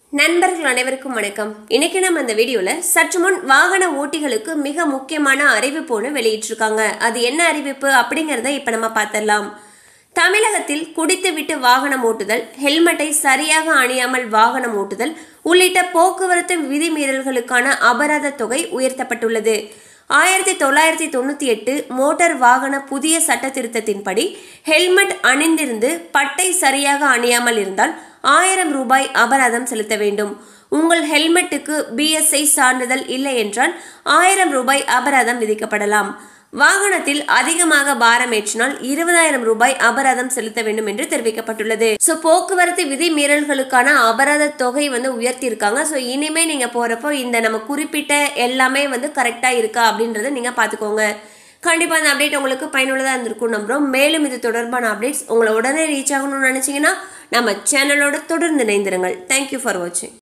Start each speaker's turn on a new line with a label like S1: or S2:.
S1: நண்பர்கள் அனைவருக்கும் வணக்கம் இன்னைக்கு நம்ம இந்த வீடியோல சற்று முன் வாகன ஓட்டிகளுக்கு மிக முக்கியமான அறிவிப்பு ஒன்று வெளியிட்டிருக்காங்க அது என்ன அறிவிப்பு அப்படிங்கறத இப்ப நம்ம பார்த்திடலாம் தமிழகத்தில் குடித்துவிட்டு வாகனம் ஓட்டுதல் ஹெல்மெட்டை சரியாக அணியாமல் வாகனம் ஓட்டுதல் உள்ளிட்ட போக்குவரத்து விதிமீறல்களுக்கான அபராத தொகை உயர்த்தப்பட்டுள்ளது ஆயிரத்தி தொள்ளாயிரத்தி தொண்ணூற்றி எட்டு மோட்டார் வாகன புதிய சட்ட திருத்தத்தின்படி ஹெல்மெட் அணிந்திருந்து பட்டை சரியாக அணியாமல் இருந்தால் ஆயிரம் ரூபாய் அபராதம் செலுத்த வேண்டும் உங்கள் ஹெல்மெட்டுக்கு பிஎஸ்ஐ சான்றிதழ் இல்லை என்றால் ஆயிரம் ரூபாய் அபராதம் விதிக்கப்படலாம் வாகனத்தில் அதிகமாக பாரம் ஏற்றினால் இருபதாயிரம் ரூபாய் அபராதம் செலுத்த வேண்டும் என்று தெரிவிக்கப்பட்டுள்ளது ஸோ போக்குவரத்து விதி மீறல்களுக்கான அபராத தொகை வந்து உயர்த்தியிருக்காங்க ஸோ இனிமே நீங்க போறப்போ இந்த நம்ம குறிப்பிட்ட எல்லாமே வந்து கரெக்டா இருக்கா அப்படின்றத நீங்க பாத்துக்கோங்க கண்டிப்பா இந்த அப்டேட் உங்களுக்கு பயனுள்ளதா இருந்திருக்கும் நம்புறோம் மேலும் இது தொடர்பான அப்டேட்ஸ் உங்களை உடனே ரீச் ஆகணும்னு நினைச்சீங்கன்னா நம்ம சேனலோட தொடர்ந்து இணைந்திருங்கள் தேங்க்யூ ஃபார் வாட்சிங்